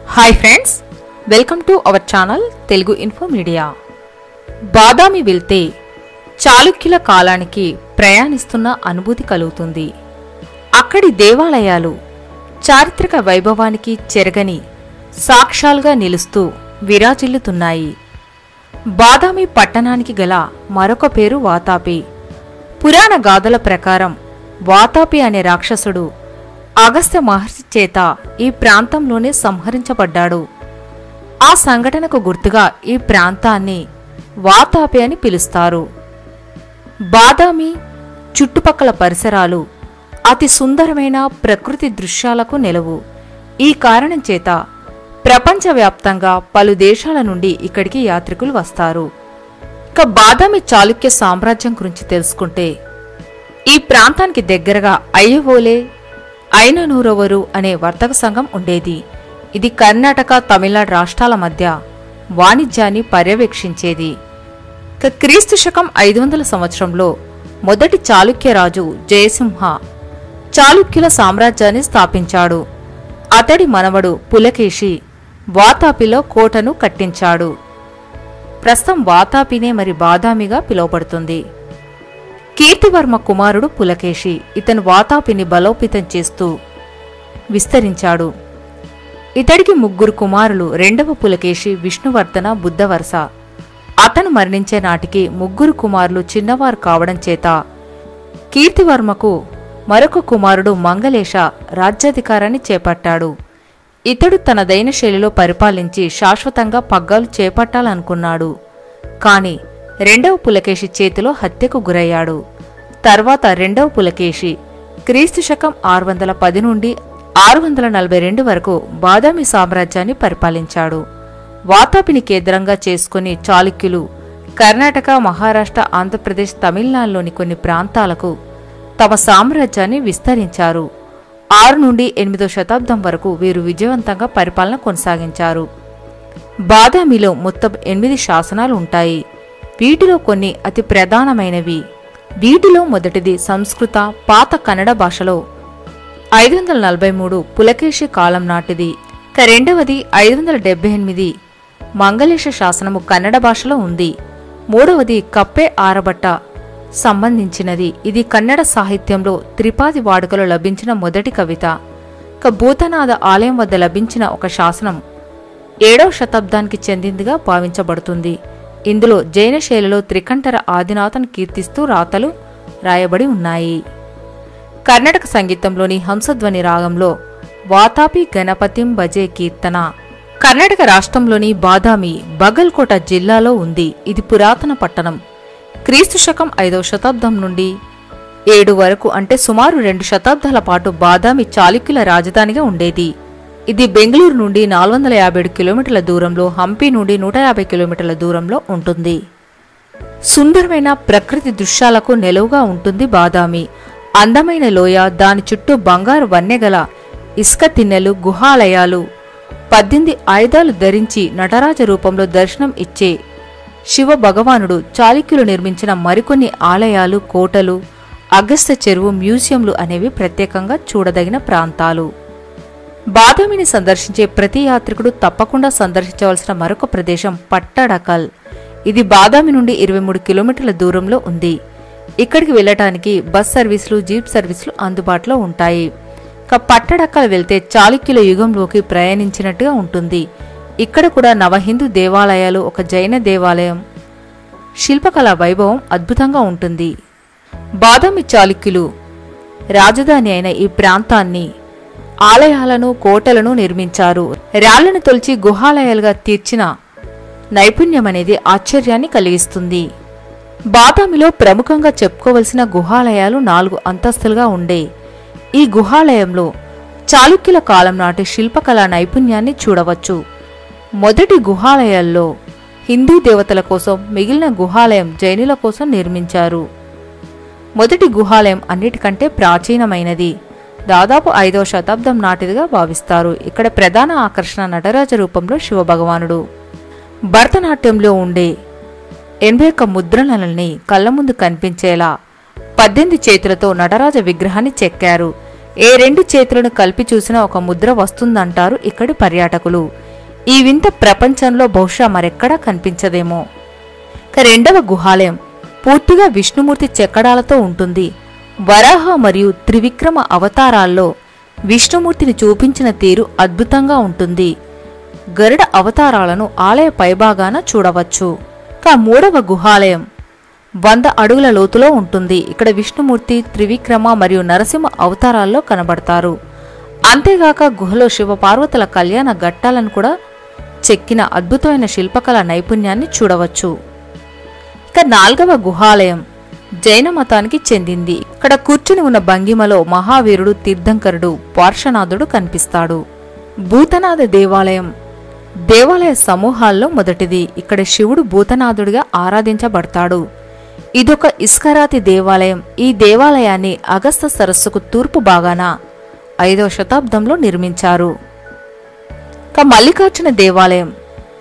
hi friends welcome to our channel Telugu info media Badami వెళ్తే చాళుక్యుల కాలానికి ప్రయాణిస్తున్న అనుభూతి కలుగుతుంది అక్కడి దేవాలయాలు చారిత్రక వైభవానికి చెరగని సాక్ష్యాలుగా నిలుస్తూ విరాజిల్లుతున్నాయి బాదామి పట్టణానికి గల మరొక పేరు వాతాపి పురాణ గాథల ప్రకారం వాతాపి అనే రాక్షసుడు అగస్త్య మహర్షి చేత ఈ ప్రాంతంలోనే సంహరించబడ్డాడు ఆ సంఘటనకు గుర్తుగా ఈ ప్రాంతాన్ని వాతాపి అని పిలుస్తారు బాదామి చుట్టుపక్కల పరిసరాలు అతి సుందరమైన ప్రకృతి దృశ్యాలకు నెలవు ఈ కారణం చేత ప్రపంచవ్యాప్తంగా పలు దేశాల నుండి ఇక్కడికి యాత్రికులు వస్తారు ఇక బాదామి చాళుక్య సామ్రాజ్యం గురించి తెలుసుకుంటే ఈ ప్రాంతానికి దగ్గరగా అయ్యవోలే ఐననూరవరు అనే వర్తక సంఘం ఉండేది ఇది కర్ణాటక తమిళనాడు రాష్ట్రాల మధ్య వాణిజ్యాన్ని పర్యవేక్షించేది ఇక క్రీస్తు శకం ఐదు వందల సంవత్సరంలో మొదటి చాళుక్య రాజు జయసింహ చాళుక్యుల సామ్రాజ్యాన్ని స్థాపించాడు అతడి మనవడు పులకేశి వాతాపిలో కోటను కట్టించాడు ప్రస్తుతం వాతాపినే మరి బాదామిగా పిలువబడుతుంది కీర్తివర్మ కుమారుడు పులకేశి ఇతను వాతాపిని బలోపేతం చేస్తూ విస్తరించాడు ఇతడికి ముగ్గురు కుమారులు రెండవ పులకేశి విష్ణువర్ధన బుద్ధవరస అతను మరణించే నాటికి ముగ్గురు కుమారులు చిన్నవారు కావడం చేత కీర్తివర్మకు మరొక కుమారుడు మంగళేశ రాజ్యాధికారాన్ని చేపట్టాడు ఇతడు తనదైన శైలిలో పరిపాలించి శాశ్వతంగా పగ్గాలు చేపట్టాలనుకున్నాడు కాని రెండవ పులకేశి చేతిలో హత్యకు గురయ్యాడు తర్వాత రెండవ పులకేశి క్రీస్తు శకం ఆరు వందల పది నుండి ఆరు వందల నలభై రెండు వరకు బాదామి సామ్రాజ్యాన్ని పరిపాలించాడు వాతాపిని కేంద్రంగా చేసుకుని చాళుక్యులు కర్ణాటక మహారాష్ట్ర ఆంధ్రప్రదేశ్ తమిళనాడులోని కొన్ని ప్రాంతాలకు తమ సామ్రాజ్యాన్ని విస్తరించారు ఆరు నుండి ఎనిమిదో శతాబ్దం వరకు వీరు విజయవంతంగా పరిపాలన కొనసాగించారు బాదామిలో మొత్తం ఎనిమిది శాసనాలు ఉంటాయి వీటిలో కొన్ని అతి ప్రధానమైనవి వీటిలో మొదటిది సంస్కృత పాత కన్నడ భాషలో ఐదు వందల నలభై మూడు పులకేశి కాలం నాటిది ఇక రెండవది ఐదు వందల డెబ్బై ఎనిమిది మంగళేశ శాసనము కన్నడ భాషలో ఉంది మూడవది కప్పే ఆరబట్ట సంబంధించినది ఇది కన్నడ సాహిత్యంలో త్రిపాది వాడుకలో లభించిన మొదటి కవిత ఇక భూతనాథ ఆలయం వద్ద లభించిన ఒక శాసనం ఏడవ శతాబ్దానికి చెందిందిగా భావించబడుతుంది ఇందులో జైన శైలిలో త్రికంఠర ఆదినాథను కీర్తిస్తూ రాతలు రాయబడి ఉన్నాయి కర్ణాటక సంగీతంలోని హంసధ్వని రాగంలో వాతాపి గణపతిం భజే కీర్తన కర్ణాటక రాష్ట్రంలోని బాదామి బగల్కోట జిల్లాలో ఉంది ఇది పురాతన పట్టణం క్రీస్తు శకం ఐదవ శతాబ్దం నుండి ఏడు వరకు అంటే సుమారు రెండు శతాబ్దాల పాటు బాదామి చాళుక్యుల రాజధానిగా ఉండేది ఇది బెంగళూరు నుండి నాలుగు వందల యాభై ఏడు కిలోమీటర్ల దూరంలో హంపి నుండి నూట యాభై కిలోమీటర్ల దూరంలో ఉంటుంది సుందరమైన ప్రకృతి దృశ్యాలకు నెలవుగా ఉంటుంది బాదామి అందమైన లోయ దాని చుట్టూ బంగారు వన్నెగల ఇసుక తిన్నెలు గుహాలయాలు పద్దెనిమిది ఆయుధాలు ధరించి నటరాజ రూపంలో దర్శనం ఇచ్చే శివ భగవానుడు చాళుక్యులు నిర్మించిన మరికొన్ని ఆలయాలు కోటలు అగస్త్య చెరువు మ్యూజియంలు అనేవి ప్రత్యేకంగా చూడదగిన ప్రాంతాలు బాదామిని సందర్శించే ప్రతి యాత్రికుడు తప్పకుండా సందర్శించవలసిన మరొక ప్రదేశం పట్టడకల్ ఇది బాదామి నుండి ఇరవై మూడు కిలోమీటర్ల దూరంలో ఉంది ఇక్కడికి వెళ్ళటానికి బస్ సర్వీసులు జీప్ సర్వీసులు అందుబాటులో ఉంటాయి ఇక పట్టడక్కలు వెళ్తే చాళుక్యుల యుగంలోకి ప్రయాణించినట్టుగా ఉంటుంది ఇక్కడ కూడా నవహిందూ దేవాలయాలు ఒక జైన దేవాలయం శిల్పకళా వైభవం అద్భుతంగా ఉంటుంది బాదామి చాళుక్యులు రాజధాని అయిన ఈ ప్రాంతాన్ని ఆలయాలను కోటలను నిర్మించారు రాళ్లను తొలిచి గుహాలయాలుగా తీర్చిన నైపుణ్యం అనేది ఆశ్చర్యాన్ని కలిగిస్తుంది బాదామిలో ప్రముఖంగా చెప్పుకోవలసిన గుహాలయాలు నాలుగు అంతస్తులుగా ఉండే ఈ గుహాలయంలో చాళుక్యుల కాలం నాటి శిల్పకళా నైపుణ్యాన్ని చూడవచ్చు మొదటి గుహాలయాల్లో హిందూ దేవతల కోసం మిగిలిన గుహాలయం జైనుల కోసం నిర్మించారు మొదటి గుహాలయం అన్నిటికంటే ప్రాచీనమైనది దాదాపు ఐదవ శతాబ్దం నాటిదిగా భావిస్తారు ఇక్కడ ప్రధాన ఆకర్షణ నటరాజ రూపంలో శివభగవానుడు భరతనాట్యంలో ఉండే ఎనభై ఒక్క ముద్రణలని కళ్ళ ముందు కనిపించేలా పద్దెనిమిది చేతులతో నటరాజ విగ్రహాన్ని చెక్కారు ఏ రెండు చేతులను కలిపి చూసినా ఒక ముద్ర వస్తుందంటారు ఇక్కడి పర్యాటకులు ఈ వింత ప్రపంచంలో బహుశా మరెక్కడా కనిపించదేమో ఇక రెండవ గుహాలయం పూర్తిగా విష్ణుమూర్తి చెక్కడాలతో ఉంటుంది వరాహ మరియు త్రివిక్రమ అవతారాల్లో విష్ణుమూర్తిని చూపించిన తీరు అద్భుతంగా ఉంటుంది గరుడ అవతారాలను ఆలయ పైభాగాన చూడవచ్చు ఇక మూడవ గుహాలయం వంద అడుగుల లోతులో ఉంటుంది ఇక్కడ విష్ణుమూర్తి త్రివిక్రమ మరియు నరసింహ అవతారాల్లో కనబడతారు అంతేగాక గుహలో శివపార్వతుల కళ్యాణ ఘట్టాలను కూడా చెక్కిన అద్భుతమైన శిల్పకళ నైపుణ్యాన్ని చూడవచ్చు ఇక నాల్గవ గుహాలయం జైన మతానికి చెందింది ఇక్కడ కూర్చుని ఉన్న భంగిమలో మహావీరుడు తీర్థంకరుడు పార్శ్వనాథుడు కనిపిస్తాడు భూతనాథ దేవాలయం దేవాలయ సమూహాల్లో మొదటిది ఇక్కడ శివుడు భూతనాథుడిగా ఆరాధించబడతాడు ఇదొక ఇస్కరాతి దేవాలయం ఈ దేవాలయాన్ని అగస్త సరస్సుకు తూర్పు భాగాన ఐదవ శతాబ్దంలో నిర్మించారు ఇక మల్లికార్జున దేవాలయం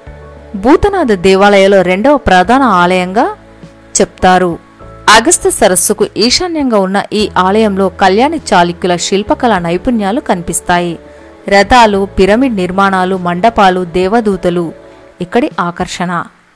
భూతనాథ దేవాలయంలో రెండవ ప్రధాన ఆలయంగా చెప్తారు అగస్త సరస్సుకు ఈశాన్యంగా ఉన్న ఈ ఆలయంలో కళ్యాణి చాళుక్యుల శిల్పకళ నైపుణ్యాలు కనిపిస్తాయి రథాలు పిరమిడ్ నిర్మాణాలు మండపాలు దేవదూతలు ఇక్కడి ఆకర్షణ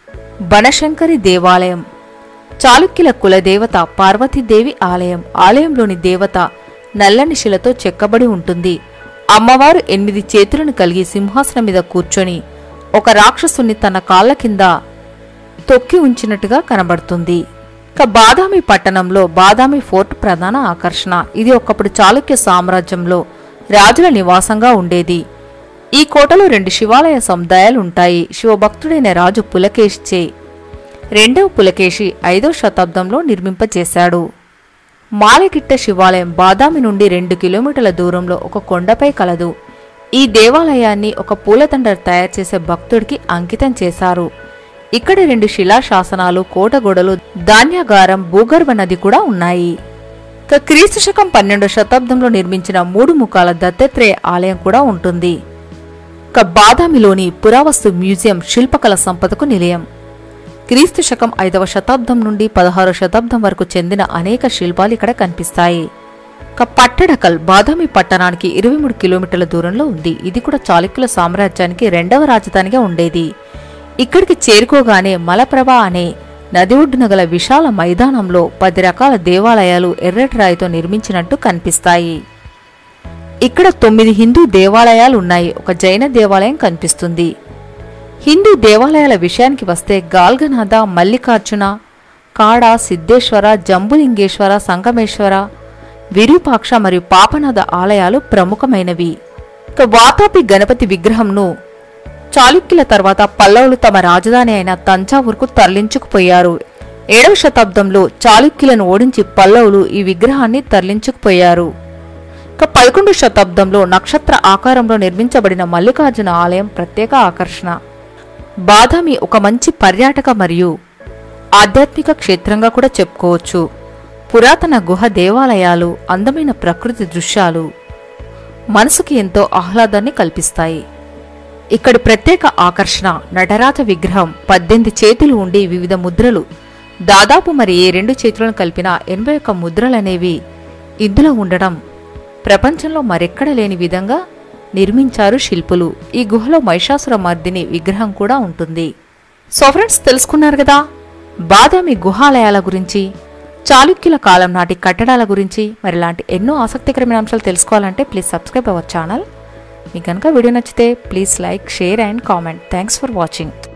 బనశంకరి దేవాలయం చాళుక్యుల కులదేవత పార్వతీదేవి ఆలయం ఆలయంలోని దేవత నల్లని శిలతో చెక్కబడి ఉంటుంది అమ్మవారు ఎనిమిది చేతులను కలిగి సింహాసనం మీద కూర్చొని ఒక రాక్షసుని తన కాళ్ళ కింద తొక్కి ఉంచినట్టుగా కనబడుతుంది ఇక బాదామి పట్టణంలో బాదామి ఫోర్ట్ ప్రధాన ఆకర్షణ ఇది ఒకప్పుడు చాళుక్య సామ్రాజ్యంలో రాజుల నివాసంగా ఉండేది ఈ కోటలో రెండు శివాలయ సముదాయాలు ఉంటాయి శివభక్తుడైన రాజు పులకేశిచే రెండవ పులకేశి ఐదో శతాబ్దంలో నిర్మింపచేశాడు మాలగిట్ట శివాలయం బాదామి నుండి రెండు కిలోమీటర్ల దూరంలో ఒక కొండపై కలదు ఈ దేవాలయాన్ని ఒక పూలదండ తయారు చేసే భక్తుడికి అంకితం చేశారు ఇక్కడ రెండు శిలాశాసనాలు కోటగోడలు ధాన్యాగారం భూగర్భ నది కూడా ఉన్నాయి ఇక క్రీస్తు శకం పన్నెండో శతాబ్దంలో నిర్మించిన మూడు ముఖాల దత్తాత్రేయ ఆలయం కూడా ఉంటుంది ఇక బాదామిలోని పురావస్తు మ్యూజియం శిల్పకళ సంపదకు నిలయం క్రీస్తు శకం ఐదవ శతాబ్దం నుండి పదహారో శతాబ్దం వరకు చెందిన అనేక శిల్పాలు ఇక్కడ కనిపిస్తాయి ఇక పట్టడకల్ బాదామి పట్టణానికి ఇరవై మూడు కిలోమీటర్ల దూరంలో ఉంది ఇది కూడా చాళుక్యుల సామ్రాజ్యానికి రెండవ రాజధానిగా ఉండేది ఇక్కడికి చేరుకోగానే మలప్రభ అనే నది ఒడ్డున గల విశాల మైదానంలో పది రకాల దేవాలయాలు ఎర్రటి రాయితో నిర్మించినట్టు కనిపిస్తాయి ఇక్కడ తొమ్మిది హిందూ దేవాలయాలు ఉన్నాయి ఒక జైన దేవాలయం కనిపిస్తుంది హిందూ దేవాలయాల విషయానికి వస్తే గాల్గనాథ మల్లికార్జున కాడ సిద్ధేశ్వర జంబులింగేశ్వర సంగమేశ్వర విరూపాక్ష మరియు పాపనాథ ఆలయాలు ప్రముఖమైనవి ఇక వాతాపి గణపతి విగ్రహంను చాళుక్యుల తర్వాత పల్లవులు తమ రాజధాని అయిన తంజావూరుకు తరలించుకుపోయారు ఏడవ శతాబ్దంలో చాళుక్యులను ఓడించి పల్లవులు ఈ విగ్రహాన్ని తరలించుకుపోయారు ఇక పదకొండు శతాబ్దంలో నక్షత్ర ఆకారంలో నిర్మించబడిన మల్లికార్జున ఆలయం ప్రత్యేక ఆకర్షణ బాదామి ఒక మంచి పర్యాటక మరియు ఆధ్యాత్మిక క్షేత్రంగా కూడా చెప్పుకోవచ్చు పురాతన గుహ దేవాలయాలు అందమైన ప్రకృతి దృశ్యాలు మనసుకి ఎంతో ఆహ్లాదాన్ని కల్పిస్తాయి ఇక్కడి ప్రత్యేక ఆకర్షణ నటరాజ విగ్రహం పద్దెనిమిది చేతులు ఉండి వివిధ ముద్రలు దాదాపు మరి ఏ రెండు చేతులను కలిపిన ఎనభై ఒక్క ముద్రలనేవి ఇందులో ఉండడం ప్రపంచంలో మరెక్కడ లేని విధంగా నిర్మించారు శిల్పులు ఈ గుహలో మహిషాసుర మర్దిని విగ్రహం కూడా ఉంటుంది సో ఫ్రెండ్స్ తెలుసుకున్నారు కదా బాదామి గుహాలయాల గురించి చాళుక్యుల కాలం నాటి కట్టడాల గురించి మరి ఇలాంటి ఎన్నో ఆసక్తికరమైన అంశాలు తెలుసుకోవాలంటే ప్లీజ్ సబ్స్క్రైబ్ అవర్ ఛానల్ మీకు కనుక వీడియో నచ్చితే please like share and comment thanks for watching